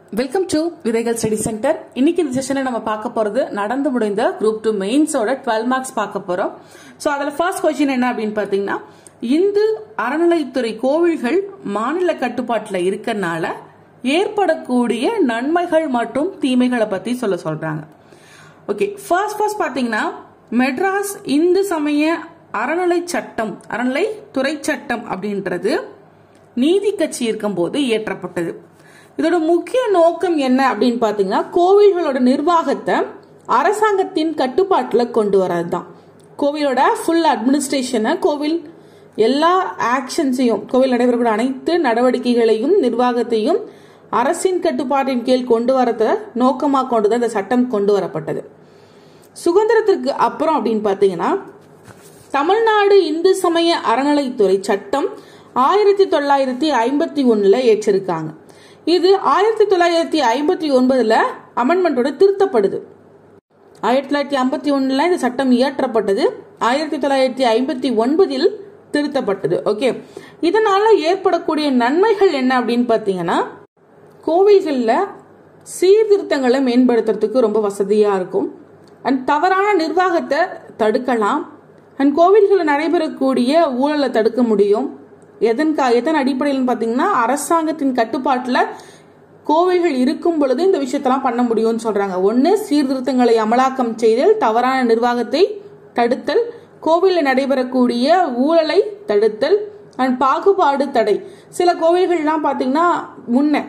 welcome to Vidhaigal study centre இன்னைக்கு இந்த செஷன்ல நம்ம பார்க்க போறது நடந்து முடிந்த குரூப் டூ மெயின்ஸோட டுவெல் மார்க்ஸ் பார்க்க போறோம் ஸோ அதுல ஃபர்ஸ்ட் கொஸ்டின் என்ன அப்படின்னு பாத்தீங்கன்னா இந்து அறநிலைத்துறை கோவில்கள் மாநில கட்டுப்பாட்டில் இருக்கறனால ஏற்படக்கூடிய நன்மைகள் மற்றும் தீமைகளை பத்தி சொல்ல சொல்றாங்க ஓகே ஃபர்ஸ்ட் ஃபர்ஸ்ட் பாத்தீங்கன்னா மெட்ராஸ் இந்து சமய அறநிலை சட்டம் அறநிலை துறை சட்டம் அப்படின்றது நீதி கட்சி இருக்கும்போது இயற்றப்பட்டது இதோட முக்கிய நோக்கம் என்ன அப்படின்னு பாத்தீங்கன்னா கோவில்களோட நிர்வாகத்தை அரசாங்கத்தின் கட்டுப்பாட்டில் கொண்டு வரது தான் கோவிலோட ஃபுல் அட்மினிஸ்ட்ரேஷனை கோவில் எல்லா ஆக்ஷன்ஸையும் கோவில் நடைபெறக்கூடிய அனைத்து நடவடிக்கைகளையும் நிர்வாகத்தையும் அரசின் கட்டுப்பாட்டின் கீழ் கொண்டு வரத நோக்கமாக கொண்டுதான் இந்த சட்டம் கொண்டு வரப்பட்டது சுதந்திரத்திற்கு அப்புறம் அப்படின்னு பார்த்தீங்கன்னா தமிழ்நாடு இந்து சமய அறநிலைத்துறை சட்டம் ஆயிரத்தி தொள்ளாயிரத்தி ஐம்பத்தி ஒன்னுல ஏற்றிருக்காங்க இது ஆயிரத்தி தொள்ளாயிரத்தி ஐம்பத்தி ஒன்பதுல அமெண்ட்மெண்டோட திருத்தப்படுது ஆயிரத்தி தொள்ளாயிரத்தி ஐம்பத்தி ஒன்னுல இந்த சட்டம் இயற்றப்பட்டது ஆயிரத்தி தொள்ளாயிரத்தி ஐம்பத்தி ஒன்பதில் திருத்தப்பட்டது ஓகே இதனால ஏற்படக்கூடிய நன்மைகள் என்ன அப்படின்னு பார்த்தீங்கன்னா கோவில்களில் சீர்திருத்தங்களை மேம்படுத்துறதுக்கு ரொம்ப வசதியாக இருக்கும் அண்ட் தவறான நிர்வாகத்தை தடுக்கலாம் அண்ட் கோவில்களில் நடைபெறக்கூடிய ஊழலை தடுக்க முடியும் எதன்கா எதன் அடிப்படையில் பார்த்தீங்கன்னா அரசாங்கத்தின் கட்டுப்பாட்டில் கோவில்கள் இருக்கும் பொழுது இந்த விஷயத்தெல்லாம் பண்ண முடியும்னு சொல்றாங்க ஒன்று சீர்திருத்தங்களை அமலாக்கம் செய்தல் தவறான நிர்வாகத்தை தடுத்தல் கோவிலில் நடைபெறக்கூடிய ஊழலை தடுத்தல் அண்ட் பாகுபாடு தடை சில கோவில்கள்லாம் பார்த்தீங்கன்னா முன்ன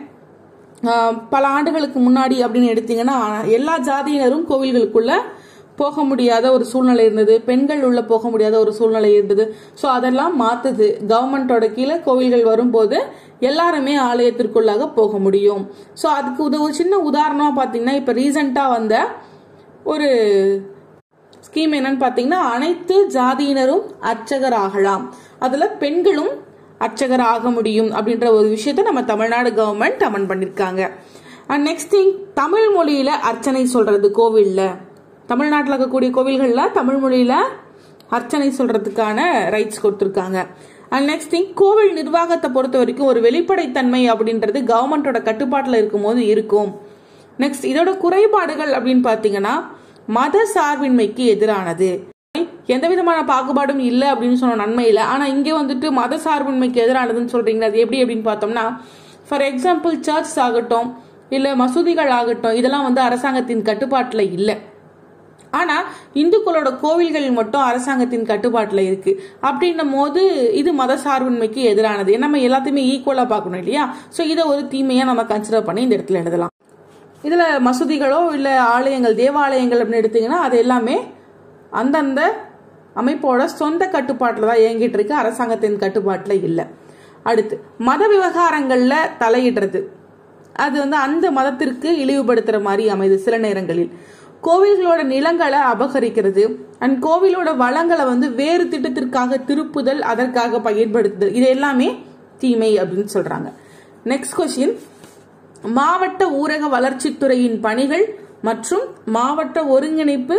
பல ஆண்டுகளுக்கு முன்னாடி அப்படின்னு எடுத்தீங்கன்னா எல்லா ஜாதியினரும் கோவில்களுக்குள்ள போக முடியாத ஒரு சூழ்நிலை இருந்தது பெண்கள் உள்ள போக முடியாத ஒரு சூழ்நிலை இருந்தது ஸோ அதெல்லாம் மாத்துது கவர்மெண்டோட கீழே கோவில்கள் வரும்போது எல்லாருமே ஆலயத்திற்குள்ளாக போக முடியும் ஸோ அதுக்கு உத ஒரு சின்ன உதாரணமாக பார்த்தீங்கன்னா இப்போ ரீசண்டாக வந்த ஒரு ஸ்கீம் என்னன்னு பார்த்தீங்கன்னா அனைத்து ஜாதியினரும் அர்ச்சகர் ஆகலாம் அதில் பெண்களும் அர்ச்சகர் ஆக முடியும் அப்படின்ற ஒரு விஷயத்த நம்ம தமிழ்நாடு கவர்மெண்ட் அமன் பண்ணியிருக்காங்க அண்ட் நெக்ஸ்ட் திங் தமிழ் மொழியில அர்ச்சனை சொல்றது கோவில்ல தமிழ்நாட்டில் இருக்கக்கூடிய கோவில்களில் தமிழ் மொழியில அர்ச்சனை சொல்றதுக்கான ரைட்ஸ் கொடுத்துருக்காங்க அண்ட் நெக்ஸ்ட் திங் கோவில் நிர்வாகத்தை பொறுத்த வரைக்கும் ஒரு வெளிப்படைத்தன்மை அப்படின்றது கவர்மெண்டோட கட்டுப்பாட்டில் இருக்கும்போது இருக்கும் நெக்ஸ்ட் இதோட குறைபாடுகள் அப்படின்னு பார்த்தீங்கன்னா மத சார்பின்மைக்கு எதிரானது எந்த விதமான பாகுபாடும் இல்லை அப்படின்னு சொன்ன நன்மை இல்லை ஆனால் இங்கே வந்துட்டு மத சார்பின்மைக்கு எதிரானதுன்னு சொல்றீங்க அது எப்படி அப்படின்னு பார்த்தோம்னா ஃபார் எக்ஸாம்பிள் சர்ச் ஆகட்டும் இல்லை மசூதிகள் ஆகட்டும் இதெல்லாம் வந்து அரசாங்கத்தின் கட்டுப்பாட்டில் இல்லை ஆனா இந்துக்களோட கோவில்கள் மட்டும் அரசாங்கத்தின் கட்டுப்பாட்டில் இருக்கு அப்படின்னும் போது இது மத சார்பின்மைக்கு எதிரானது நம்ம எல்லாத்தையுமே ஈக்குவலா பார்க்கணும் இல்லையா ஸோ இதை ஒரு தீமையா நம்ம கன்சிடர் பண்ணி இந்த இடத்துல எழுதலாம் இதுல மசூதிகளோ இல்ல ஆலயங்கள் தேவாலயங்கள் அப்படின்னு எடுத்தீங்கன்னா அது எல்லாமே அந்தந்த அமைப்போட சொந்த கட்டுப்பாட்டில் தான் இயங்கிட்டு இருக்கு அரசாங்கத்தின் கட்டுப்பாட்டில் இல்லை அடுத்து மத விவகாரங்கள்ல தலையிடுறது அது வந்து அந்த மதத்திற்கு இழிவுபடுத்துற மாதிரி அமைது சில நேரங்களில் கோவில்களோட நிலங்களை அபகரிக்கிறது அண்ட் கோவிலோட வளங்களை வந்து வேறு திட்டத்திற்காக திருப்புதல் அதற்காக பயன்படுத்துதல் இது எல்லாமே தீமை அப்படின்னு சொல்றாங்க நெக்ஸ்ட் கொஸ்டின் மாவட்ட ஊரக வளர்ச்சித்துறையின் பணிகள் மற்றும் மாவட்ட ஒருங்கிணைப்பு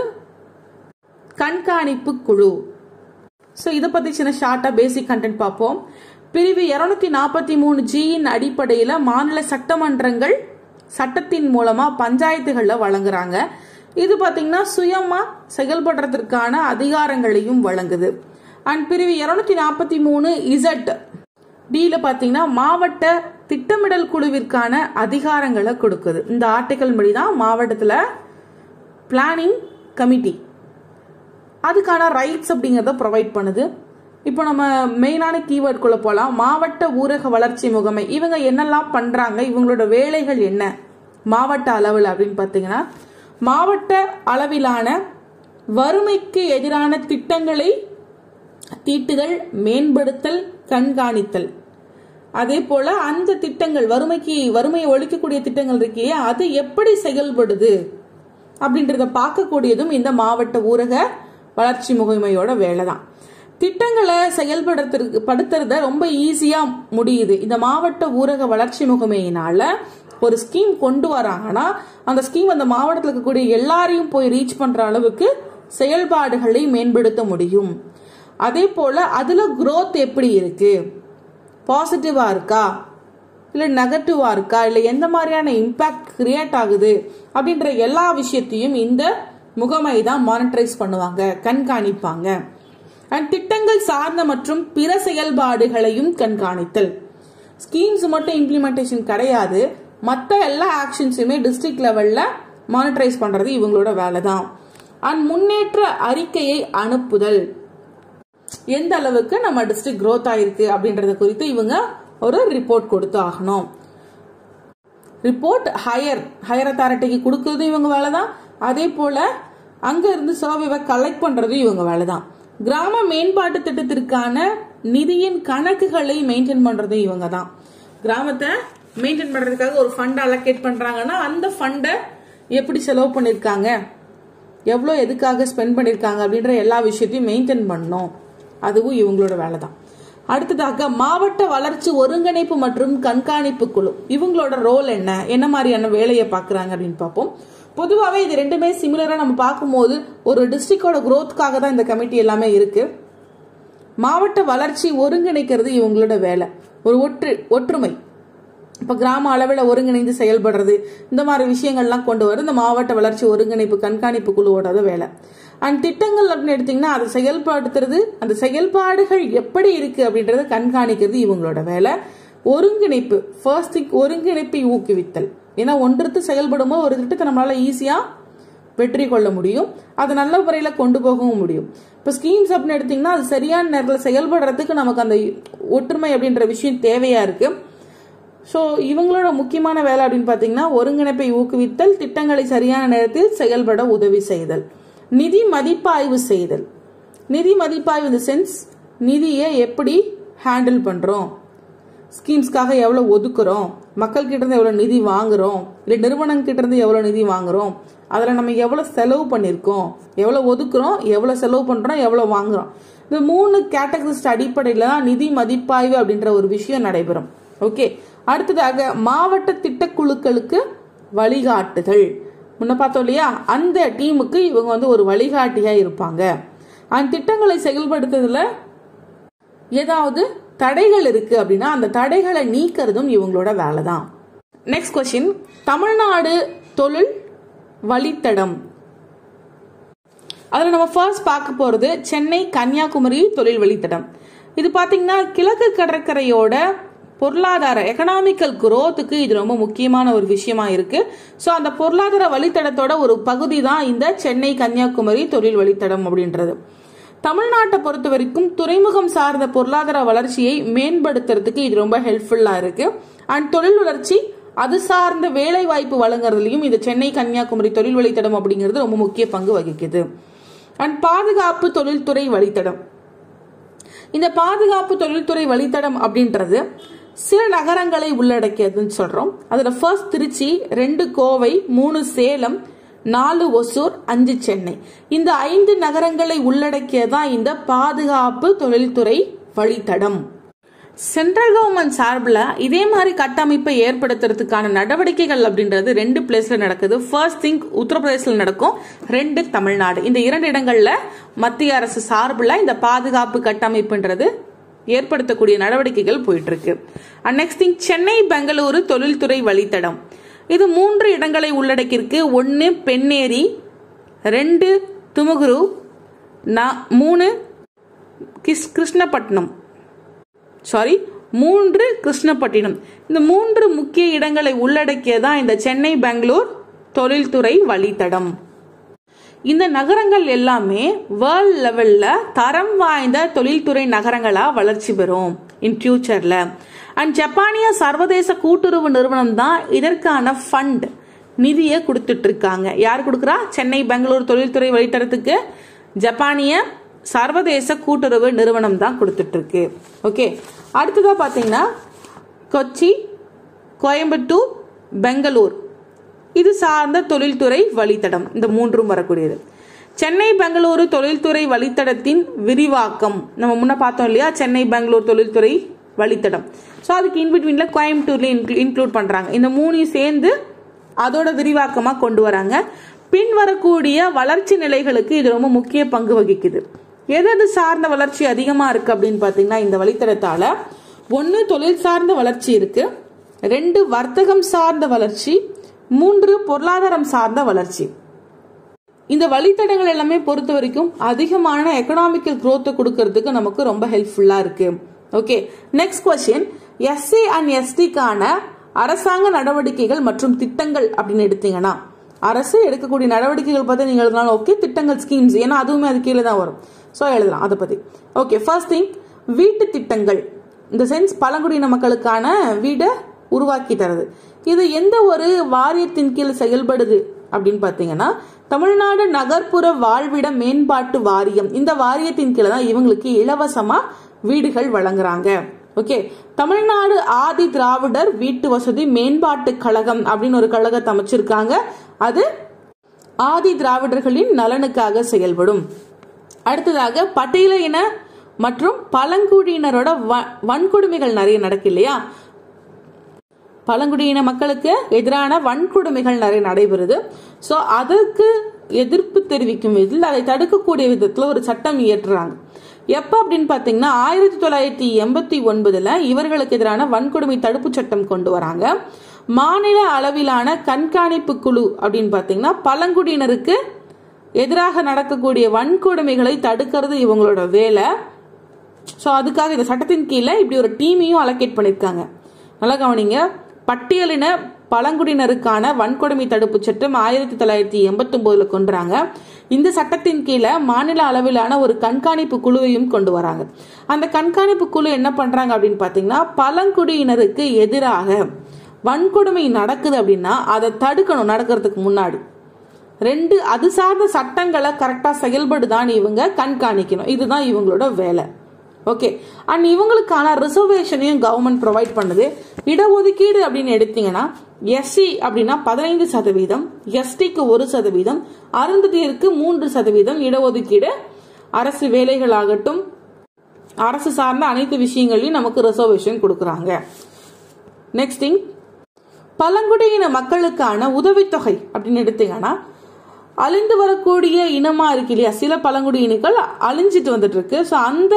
கண்காணிப்பு குழு ஸோ இதை பத்தி சின்ன ஷார்ட்டா பேசிக் கண்டென்ட் பார்ப்போம் பிரிவு இருநூத்தி நாற்பத்தி மூணு ஜியின் அடிப்படையில் மாநில சட்டமன்றங்கள் சட்டத்தின் மூலமா பஞ்சாயத்துகளில் வழங்குறாங்க இது பார்த்தீங்கன்னா சுயமா செயல்படுறதுக்கான அதிகாரங்களையும் வழங்குது அண்ட் பிரிவு இருநூத்தி நாற்பத்தி மூணு இசட் டில பார்த்தீங்கன்னா மாவட்ட திட்டமிடல் குழுவிற்கான அதிகாரங்களை கொடுக்குது இந்த ஆர்டிக்கல் படி தான் மாவட்டத்தில் பிளானிங் கமிட்டி அதுக்கான ரைட்ஸ் அப்படிங்கிறத ப்ரொவைட் பண்ணுது இப்போ நம்ம மெயினான கீவேர்டுக்குள்ள போகலாம் மாவட்ட ஊரக வளர்ச்சி முகமை இவங்க என்னெல்லாம் பண்றாங்க இவங்களோட வேலைகள் என்ன மாவட்ட அளவில் அப்படின்னு பார்த்தீங்கன்னா மாவட்ட அளவிலான வறுமைக்கு எதிரான திட்டங்களை தீட்டுதல் மேம்படுத்தல் கண்காணித்தல் அதே போல அந்த திட்டங்கள் வறுமைக்கு வறுமையை ஒழிக்கக்கூடிய திட்டங்கள் இருக்கே அது எப்படி செயல்படுது அப்படின்றத பார்க்கக்கூடியதும் இந்த மாவட்ட ஊரக வளர்ச்சி முகமையோட வேலை தான் திட்டங்களை செயல்படுத்துறது படுத்துறத ரொம்ப ஈஸியா முடியுது இந்த மாவட்ட ஊரக வளர்ச்சி முகமையினால ஒரு ஸ்கீம் கொண்டு வராங்கன்னா அந்த ஸ்கீம் அந்த மாவட்டத்தில் இருக்கக்கூடிய எல்லாரையும் போய் ரீச் பண்ற அளவுக்கு செயல்பாடுகளை மேம்படுத்த முடியும் அதே போல அதுல growth எப்படி இருக்கு பாசிட்டிவா இருக்கா இல்லை நெகட்டிவா இருக்கா இல்லை எந்த மாதிரியான இம்பாக்ட் கிரியேட் ஆகுது அப்படின்ற எல்லா விஷயத்தையும் இந்த முகமை தான் மானிட்டரைஸ் பண்ணுவாங்க கண்காணிப்பாங்க அண்ட் திட்டங்கள் சார்ந்த மற்றும் பிற செயல்பாடுகளையும் கண்காணித்தல் ஸ்கீம்ஸ் மட்டும் இம்ப்ளிமெண்டேஷன் கிடையாது மற்ற எல்லா ஆக்ஷன்ஸுமே டிஸ்ட்ரிக்ட் லெவல்ல மானிட்டரைஸ் பண்றது இவங்களோட வேலை தான் அண்ட் முன்னேற்ற அறிக்கையை அனுப்புதல் எந்த அளவுக்கு நம்ம டிஸ்ட்ரிக்ட் growth ஆயிருக்கு அப்படின்றத குறித்து இவங்க ஒரு ரிப்போர்ட் கொடுத்து ஆகணும் ரிப்போர்ட் ஹையர் ஹையர் அத்தாரிட்டிக்கு கொடுக்கறதும் இவங்க வேலை தான் அதே போல அங்க இருந்து சர்வேவை கலெக்ட் பண்றதும் இவங்க வேலை தான் கிராம மேம்பாட்டு திட்டத்திற்கான நிதியின் கணக்குகளை மெயின்டைன் பண்றதும் இவங்க தான் கிராமத்தை மெயின்டைன் பண்றதுக்காக ஒரு ஃபண்ட் அலோகேட் பண்றாங்கன்னா அந்த ஃபண்டை எப்படி செலவு பண்ணிருக்காங்க எவ்வளோ எதுக்காக ஸ்பெண்ட் பண்ணிருக்காங்க அப்படின்ற எல்லா விஷயத்தையும் மெயின்டைன் பண்ணணும் அதுவும் இவங்களோட வேலை தான் அடுத்ததாக மாவட்ட வளர்ச்சி ஒருங்கிணைப்பு மற்றும் கண்காணிப்பு குழு இவங்களோட ரோல் என்ன என்ன மாதிரியான வேலையை பார்க்குறாங்க அப்படின்னு பார்ப்போம் பொதுவாகவே இது ரெண்டுமே சிமிலராக நம்ம பார்க்கும்போது ஒரு டிஸ்ட்ரிக்டோட growthக்காக தான் இந்த கமிட்டி எல்லாமே இருக்கு மாவட்ட வளர்ச்சி ஒருங்கிணைக்கிறது இவங்களோட வேலை ஒரு ஒற்று ஒற்றுமை இப்போ கிராம அளவில் ஒருங்கிணைந்து செயல்படுறது இந்த மாதிரி விஷயங்கள்லாம் கொண்டு வர இந்த மாவட்ட வளர்ச்சி ஒருங்கிணைப்பு கண்காணிப்பு குழுவோட வேலை அண்ட் திட்டங்கள் அப்படின்னு எடுத்தீங்கன்னா அதை செயல்படுத்துறது அந்த செயல்பாடுகள் எப்படி இருக்கு அப்படின்றத கண்காணிக்கிறது இவங்களோட வேலை ஒருங்கிணைப்பு ஃபர்ஸ்ட் திங் ஒருங்கிணைப்பை ஊக்குவித்தல் ஏன்னா ஒன்றுத்து செயல்படும் போது ஒரு திட்டத்தை நம்மளால ஈஸியா வெற்றி கொள்ள முடியும் அதை நல்ல முறையில் கொண்டு போகவும் முடியும் இப்போ ஸ்கீம்ஸ் அப்படின்னு எடுத்தீங்கன்னா அது சரியான நேரத்தில் செயல்படுறதுக்கு நமக்கு அந்த ஒற்றுமை அப்படின்ற விஷயம் தேவையா இருக்கு ஸோ இவங்களோட முக்கியமான வேலை அப்படின்னு பார்த்தீங்கன்னா ஒருங்கிணைப்பை ஊக்குவித்தல் திட்டங்களை சரியான நேரத்தில் செயல்பட உதவி செய்தல் நிதி மதிப்பாய்வு செய்தல் நிதி மதிப்பாய்வு இந்த சென்ஸ் நிதியை எப்படி ஹேண்டில் பண்ணுறோம் ஸ்கீம்ஸ்க்காக எவ்வளோ ஒதுக்குறோம் மக்கள் கிட்ட இருந்து எவ்வளோ நிதி வாங்குறோம் இல்லை நிறுவனம் கிட்ட இருந்து எவ்வளோ நிதி வாங்குறோம் அதில் நம்ம எவ்வளோ செலவு பண்ணியிருக்கோம் எவ்வளோ ஒதுக்குறோம் எவ்வளோ செலவு பண்ணுறோம் எவ்வளோ வாங்குறோம் இந்த மூணு கேட்டகரிஸ்ட் அடிப்படையில் தான் நிதி மதிப்பாய்வு அப்படின்ற ஒரு விஷயம் நடைபெறும் ஓகே அடுத்ததாக மாவட்ட திட்டக்குழுக்களுக்கு வழிகாட்டுதல் முன்ன பார்த்தோம் இல்லையா அந்த டீமுக்கு இவங்க வந்து ஒரு வழிகாட்டியா இருப்பாங்க அந்த திட்டங்களை செயல்படுத்துறதுல ஏதாவது தடைகள் இருக்கு அப்படின்னா அந்த தடைகளை நீக்கிறதும் இவங்களோட வேலை தான் நெக்ஸ்ட் கொஸ்டின் தமிழ்நாடு தொழில் வழித்தடம் அதில் நம்ம ஃபர்ஸ்ட் பார்க்க போகிறது சென்னை கன்னியாகுமரி தொழில் வழித்தடம் இது பார்த்தீங்கன்னா கிழக்கு கடற்கரையோட பொருளாதார எக்கனாமிக்கல் குரோத்துக்கு இது ரொம்ப முக்கியமான ஒரு விஷயமா இருக்கு ஸோ அந்த பொருளாதார வழித்தடத்தோட ஒரு பகுதி தான் இந்த சென்னை கன்னியாகுமரி தொழில் வழித்தடம் அப்படின்றது தமிழ்நாட்டை பொறுத்த வரைக்கும் துறைமுகம் சார்ந்த பொருளாதார வளர்ச்சியை மேம்படுத்துறதுக்கு இது ரொம்ப ஹெல்ப்ஃபுல்லா இருக்கு அண்ட் தொழில் வளர்ச்சி அது சார்ந்த வேலை வாய்ப்பு வழங்குறதுலயும் இந்த சென்னை கன்னியாகுமரி தொழில் வழித்தடம் அப்படிங்கிறது ரொம்ப முக்கிய பங்கு வகிக்குது அண்ட் பாதுகாப்பு தொழில்துறை வழித்தடம் இந்த பாதுகாப்பு தொழில்துறை வழித்தடம் அப்படின்றது சில நகரங்களை உள்ளடக்கியதுன்னு சொல்றோம் அதுல ஃபர்ஸ்ட் திருச்சி ரெண்டு கோவை மூணு சேலம் நாலு ஒசூர் அஞ்சு சென்னை இந்த ஐந்து நகரங்களை உள்ளடக்கியதான் இந்த பாதுகாப்பு தொழில்துறை வழித்தடம் சென்ட்ரல் கவர்மெண்ட் சார்பில் இதே மாதிரி கட்டமைப்பை ஏற்படுத்துறதுக்கான நடவடிக்கைகள் அப்படின்றது ரெண்டு பிளேஸ்ல நடக்குது ஃபர்ஸ்ட் திங் உத்தரப்பிரதேசில் நடக்கும் ரெண்டு தமிழ்நாடு இந்த இரண்டு இடங்கள்ல மத்திய அரசு சார்பில் இந்த பாதுகாப்பு கட்டமைப்புன்றது ஏற்படுத்தக்கூடிய நடவடிக்கைகள் போயிட்டு இருக்கு and next thing Chennai Bengaluru தொழில்துறை வழித்தடம் இது மூன்று இடங்களை உள்ளடக்கியிருக்கு ஒன்று பெண்ணேரி ரெண்டு துமுகுரு நா- மூணு கிஸ் கிருஷ்ணப்பட்டினம் சாரி மூன்று கிருஷ்ணப்பட்டினம் இந்த மூன்று முக்கிய இடங்களை உள்ளடக்கியதான் இந்த சென்னை பெங்களூர் தொழில்துறை வழித்தடம் இந்த நகரங்கள் எல்லாமே வேர்ல்ட் லெவல்ல தரம் வாய்ந்த தொழில்துறை நகரங்களா வளர்ச்சி பெறும் இன் ஃபியூச்சர்ல அண்ட் ஜப்பானிய சர்வதேச கூட்டுறவு நிறுவனம் தான் இதற்கான ஃபண்ட் நிதியை கொடுத்துட்டு இருக்காங்க யார் கொடுக்குறா சென்னை பெங்களூர் தொழில்துறை வழித்தடத்துக்கு ஜப்பானிய சர்வதேச கூட்டுறவு நிறுவனம் தான் கொடுத்துட்டு இருக்கு ஓகே அடுத்ததா பாத்தீங்கன்னா கொச்சி கோயம்புத்தூர் பெங்களூர் இது சார்ந்த தொழில்துறை வழித்தடம் இந்த மூன்றும் வரக்கூடியது சென்னை பெங்களூரு தொழில்துறை வழித்தடத்தின் விரிவாக்கம் நம்ம முன்ன பார்த்தோம் இல்லையா சென்னை பெங்களூர் தொழில்துறை வழித்தடம் ஸோ அதுக்கு இன்பிட்வீன்ல கோயம்புத்தூர்ல இன்க்ளூட் பண்றாங்க இந்த மூணையும் சேர்ந்து அதோட விரிவாக்கமாக கொண்டு வராங்க பின் வரக்கூடிய வளர்ச்சி நிலைகளுக்கு இது ரொம்ப முக்கிய பங்கு வகிக்குது எது எது சார்ந்த வளர்ச்சி அதிகமாக இருக்கு அப்படின்னு பார்த்தீங்கன்னா இந்த வழித்தடத்தால ஒன்று தொழில் சார்ந்த வளர்ச்சி இருக்கு ரெண்டு வர்த்தகம் சார்ந்த வளர்ச்சி மூன்று பொருளாதாரம் சார்ந்த வளர்ச்சி இந்த வழித்தடங்கள் எல்லாமே பொறுத்த வரைக்கும் அதிகமான எக்கனாமிக்கல் growth கொடுக்கறதுக்கு நமக்கு ரொம்ப ஹெல்ப்ஃபுல்லா இருக்கு okay next question SC and எஸ்டிக்கான அரசாங்க நடவடிக்கைகள் மற்றும் திட்டங்கள் அப்படின்னு எடுத்தீங்கன்னா அரசு எடுக்கக்கூடிய நடவடிக்கைகள் பத்தி நீங்க எழுதலாம் ஓகே திட்டங்கள் ஸ்கீம்ஸ் ஏன்னா அதுவுமே அது கீழே தான் வரும் ஸோ எழுதலாம் அதை பத்தி ஓகே ஃபர்ஸ்ட் திங் வீட்டு திட்டங்கள் இந்த சென்ஸ் பழங்குடியின மக்களுக்கான வீடை உருவாக்கி தருது இது எந்த ஒரு வாரியத்தின் கீழ் செயல்படுது அப்படின்னு பார்த்தீங்கன்னா தமிழ்நாடு நகர்ப்புற வாழ்விட மேம்பாட்டு வாரியம் இந்த வாரியத்தின் கீழே தான் இவங்களுக்கு இலவசமா வீடுகள் வழங்குறாங்க ஓகே தமிழ்நாடு ஆதி திராவிடர் வீட்டு வசதி மேம்பாட்டு கழகம் அப்படின்னு ஒரு கழகத்தை அமைச்சிருக்காங்க அது ஆதி திராவிடர்களின் நலனுக்காக செயல்படும் அடுத்ததாக பட்டியலின மற்றும் பழங்குடியினரோட வ- வன்கொடுமைகள் நிறைய நடக்கு இல்லையா பழங்குடியின மக்களுக்கு எதிரான வன்கொடுமைகள் நிறைய நடைபெறுது ஸோ அதற்கு எதிர்ப்பு தெரிவிக்கும் விதத்தில் அதை தடுக்கக்கூடிய விதத்தில் ஒரு சட்டம் இயற்றுறாங்க எப்போ அப்படின்னு பார்த்தீங்கன்னா ஆயிரத்தி தொள்ளாயிரத்தி எண்பத்தி ஒன்பதுல இவர்களுக்கு எதிரான வன்கொடுமை தடுப்பு சட்டம் கொண்டு வராங்க மாநில அளவிலான கண்காணிப்பு குழு அப்படின்னு பார்த்தீங்கன்னா பழங்குடியினருக்கு எதிராக நடக்கக்கூடிய வன்கொடுமைகளை தடுக்கிறது இவங்களோட வேலை ஸோ அதுக்காக இந்த சட்டத்தின் கீழே இப்படி ஒரு டீமையும் அலோகேட் பண்ணியிருக்காங்க நல்லா கவனிங்க பட்டியலின பழங்குடியினருக்கான வன்கொடுமை தடுப்பு சட்டம் ஆயிரத்தி தொள்ளாயிரத்தி எண்பத்தி ஒன்பதுல கொண்டுறாங்க இந்த சட்டத்தின் கீழே மாநில அளவிலான ஒரு கண்காணிப்பு குழுவையும் கொண்டு வராங்க அந்த கண்காணிப்பு குழு என்ன பண்றாங்க அப்படின்னு பாத்தீங்கன்னா பழங்குடியினருக்கு எதிராக வன்கொடுமை நடக்குது அப்படின்னா அதை தடுக்கணும் நடக்கிறதுக்கு முன்னாடி ரெண்டு அது சார்ந்த சட்டங்களை கரெக்டா செயல்படுதான்னு இவங்க கண்காணிக்கணும் இதுதான் இவங்களோட வேலை ஓகே அண்ட் இவங்களுக்கான ரிசர்வேஷனையும் கவர்மெண்ட் ப்ரொவைட் பண்ணுது இடஒதுக்கீடு அப்படின்னு எடுத்தீங்கன்னா எஸ்சி அப்படின்னா பதினைந்து சதவீதம் எஸ்டிக்கு ஒரு சதவீதம் அருந்ததியருக்கு மூன்று சதவீதம் இடஒதுக்கீடு அரசு வேலைகளாகட்டும் அரசு சார்ந்த அனைத்து விஷயங்களையும் நமக்கு ரிசர்வேஷன் கொடுக்குறாங்க நெக்ஸ்ட் திங் பழங்குடியின மக்களுக்கான உதவித்தொகை அப்படின்னு எடுத்தீங்கன்னா அழிந்து வரக்கூடிய இனமா இருக்கு இல்லையா சில பழங்குடியினங்கள் அழிஞ்சிட்டு வந்துட்டு இருக்கு ஸோ அந்த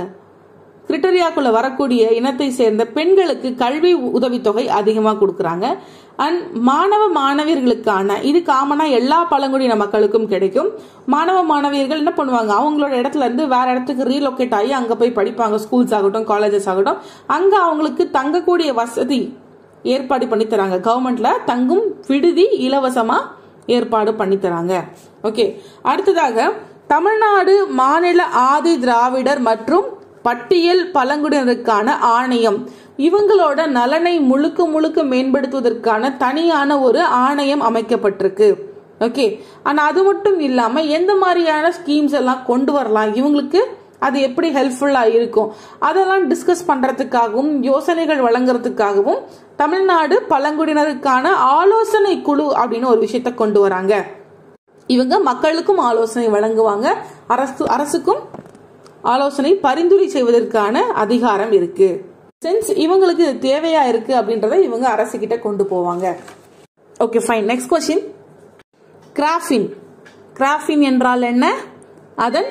கிரிட்டரியாக்குள்ள வரக்கூடிய இனத்தை சேர்ந்த பெண்களுக்கு கல்வி உதவித்தொகை அதிகமாக கொடுக்குறாங்க அண்ட் மாணவ மாணவியர்களுக்கான இது காமனா எல்லா பழங்குடியின மக்களுக்கும் கிடைக்கும் மாணவ மாணவியர்கள் என்ன பண்ணுவாங்க அவங்களோட இடத்துல இருந்து வேற இடத்துக்கு ரீலொகேட் ஆகி அங்க போய் படிப்பாங்க ஸ்கூல்ஸ் ஆகட்டும் காலேஜஸ் ஆகட்டும் அங்க அவங்களுக்கு தங்கக்கூடிய வசதி ஏற்பாடு பண்ணி தராங்க கவர்மெண்ட்ல தங்கும் விடுதி இலவசமா ஏற்பாடு பண்ணி தராங்க ஓகே அடுத்ததாக தமிழ்நாடு மாநில ஆதி திராவிடர் மற்றும் பட்டியல் பழங்குடியினருக்கான ஆணையம் இவங்களோட நலனை முழுக்க முழுக்க மேம்படுத்துவதற்கான தனியான ஒரு ஆணையம் அமைக்கப்பட்டிருக்கு ஓகே ஆனா அது மட்டும் இல்லாம எந்த மாதிரியான ஸ்கீம்ஸ் எல்லாம் கொண்டு வரலாம் இவங்களுக்கு அது எப்படி ஹெல்ப்ஃபுல்லா இருக்கும் அதெல்லாம் டிஸ்கஸ் பண்றதுக்காகவும் யோசனைகள் வழங்குறதுக்காகவும் தமிழ்நாடு பழங்குடியினருக்கான ஆலோசனை குழு அப்படின்னு ஒரு விஷயத்த கொண்டு வராங்க இவங்க மக்களுக்கும் ஆலோசனை வழங்குவாங்க அரசு அரசுக்கும் ஆலோசனை பரிந்துரை செய்வதற்கான அதிகாரம் இருக்கு சென்ஸ் இவங்களுக்கு இது தேவையா இருக்கு அப்படின்றத இவங்க அரசு கிட்ட கொண்டு போவாங்க okay fine next question graphene graphene என்றால் என்ன அதன்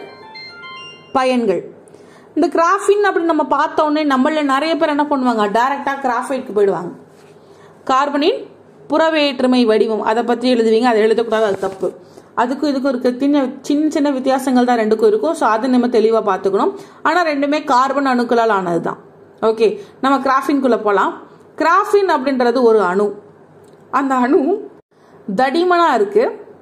பயன்கள் இந்த கிராஃபின் அப்படின்னு நம்ம பார்த்த உடனே நம்மள நிறைய பேர் என்ன பண்ணுவாங்க டைரக்டா கிராஃபைட்க்கு போயிடுவாங்க கார்பனின் புறவேற்றுமை வடிவம் அதை பற்றி எழுதுவீங்க அதை எழுதக்கூடாது அது தப்பு அதுக்கும் இதுக்கும் இருக்க சின்ன சின்ன சின்ன வித்தியாசங்கள் தான் ரெண்டுக்கும் இருக்கும் ஸோ அதை நம்ம தெளிவாக பார்த்துக்கணும் ஆனால் ரெண்டுமே கார்பன் அணுக்களால் ஆனது தான் ஓகே நம்ம கிராஃபின்குள்ளே போகலாம் கிராஃபின் அப்படின்றது ஒரு அணு அந்த அணு தடிமனா இருக்கு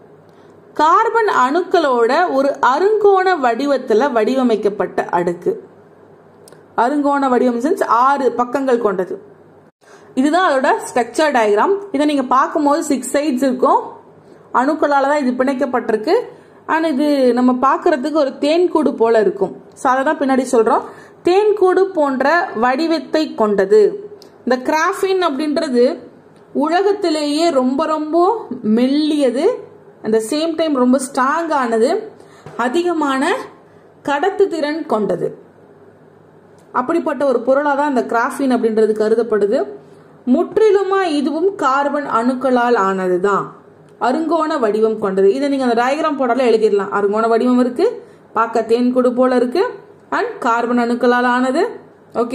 கார்பன் அணுக்களோட ஒரு அருங்கோண வடிவத்தில் வடிவமைக்கப்பட்ட அடுக்கு அருங்கோண வடிவம் சென்ஸ் ஆறு பக்கங்கள் கொண்டது இதுதான் அதோட ஸ்ட்ரக்சர் டயக்ராம் இதை நீங்க பார்க்கும்போது சிக்ஸ் சைட்ஸ் இருக்கும் அணுக்களால தான் இது பிணைக்கப்பட்டிருக்கு அண்ட் இது நம்ம பார்க்கறதுக்கு ஒரு தேன்கூடு போல இருக்கும் ஸோ அதை தான் பின்னாடி சொல்றோம் தேன்கூடு போன்ற வடிவத்தை கொண்டது இந்த கிராஃபின் அப்படின்றது உலகத்திலேயே ரொம்ப ரொம்ப மெல்லியது அந்த சேம் டைம் ரொம்ப ஸ்ட்ராங் ஆனது அதிகமான கடத்து திறன் கொண்டது அப்படிப்பட்ட ஒரு பொருளாக தான் அந்த கிராஃபின் அப்படின்றது கருதப்படுது முற்றிலுமா இதுவும் கார்பன் அணுக்களால் ஆனதுதான் அருங்கோண வடிவம் கொண்டது இதை நீங்க அந்த டயக்ராம் போடால எழுதிடலாம் அருங்கோண வடிவம் இருக்கு பார்க்க தேன்கூடு போல இருக்கு அண்ட் கார்பன் அணுக்களால் ஆனது ஓகே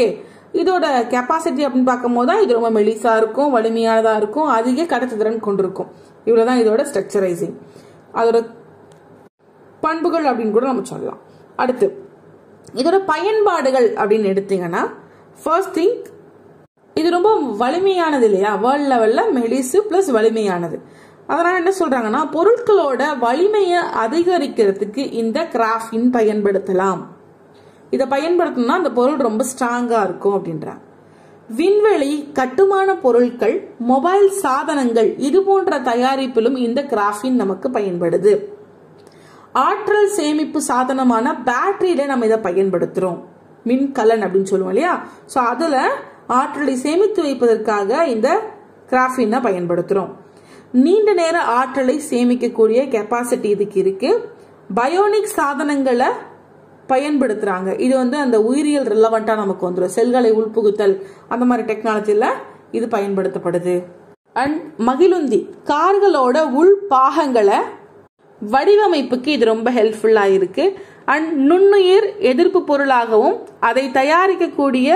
இதோட கெப்பாசிட்டி அப்படின்னு பார்க்கும்போது தான் இது ரொம்ப மெலிசா இருக்கும் வலிமையானதா இருக்கும் அதிக கடத்துதிறன் கொண்டிருக்கும் இவ்வளவுதான் இதோட ஸ்ட்ரக்சரைசிங் அதோட பண்புகள் அப்படின்னு கூட நம்ம சொல்லலாம் அடுத்து இதோட பயன்பாடுகள் அப்படின்னு எடுத்தீங்கன்னா ஃபர்ஸ்ட் திங் இது ரொம்ப வலிமையானது இல்லையா வேர்ல்ட் லெவல்ல மெலிசு பிளஸ் வலிமையானது அதனால என்ன சொல்றாங்கன்னா பொருட்களோட வலிமையை அதிகரிக்கிறதுக்கு இந்த கிராஃபின் பயன்படுத்தலாம் இதை பயன்படுத்தணும்னா அந்த பொருள் ரொம்ப ஸ்ட்ராங்கா இருக்கும் அப்படின்றாங்க விண்வெளி கட்டுமான பொருட்கள் மொபைல் சாதனங்கள் இது போன்ற தயாரிப்பிலும் இந்த கிராஃபின் நமக்கு பயன்படுது ஆற்றல் சேமிப்பு சாதனமான பேட்டரியில நம்ம இதை பயன்படுத்துறோம் மின்கலன் அப்படின்னு சொல்லுவோம் இல்லையா ஸோ அதுல ஆற்றலை சேமித்து வைப்பதற்காக இந்த கிராஃபினை பயன்படுத்துறோம் நீண்ட நேர ஆற்றலை சேமிக்கக்கூடிய கெப்பாசிட்டி இதுக்கு இருக்கு பயோனிக் சாதனங்களை பயன்படுத்துறாங்க இது வந்து அந்த உயிரியல் ரிலவெண்டா நமக்கு வந்துடும் செல்களை உள்புகுத்தல் அந்த மாதிரி டெக்னாலஜில இது பயன்படுத்தப்படுது அண்ட் மகிழுந்தி கார்களோட உள் பாகங்களை வடிவமைப்புக்கு இது ரொம்ப ஹெல்ப்ஃபுல்லா இருக்கு அண்ட் நுண்ணுயிர் எதிர்ப்பு பொருளாகவும் அதை தயாரிக்கக்கூடிய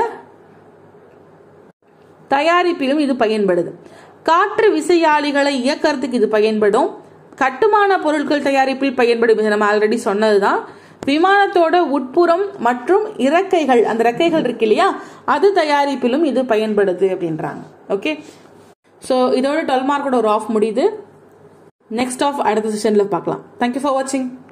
தயாரிப்பிலும் இது பயன்படுது காற்று விசையாழிகளை இயக்கறதுக்கு இது பயன்படும் கட்டுமான பொருட்கள் தயாரிப்பில் பயன்படும் இது நம்ம ஆல்ரெடி சொன்னதுதான் விமானத்தோட உட்புறம் மற்றும் இறக்கைகள் அந்த இறக்கைகள் இருக்கு இல்லையா அது தயாரிப்பிலும் இது பயன்படுது அப்படின்றாங்க ஓகே ஸோ இதோட டுவெல் மார்க்கோட ஒரு ஆஃப் முடியுது நெக்ஸ்ட் ஆஃப் அடுத்த செஷன்ல பார்க்கலாம் தேங்க்யூ ஃபார் வாட்சிங்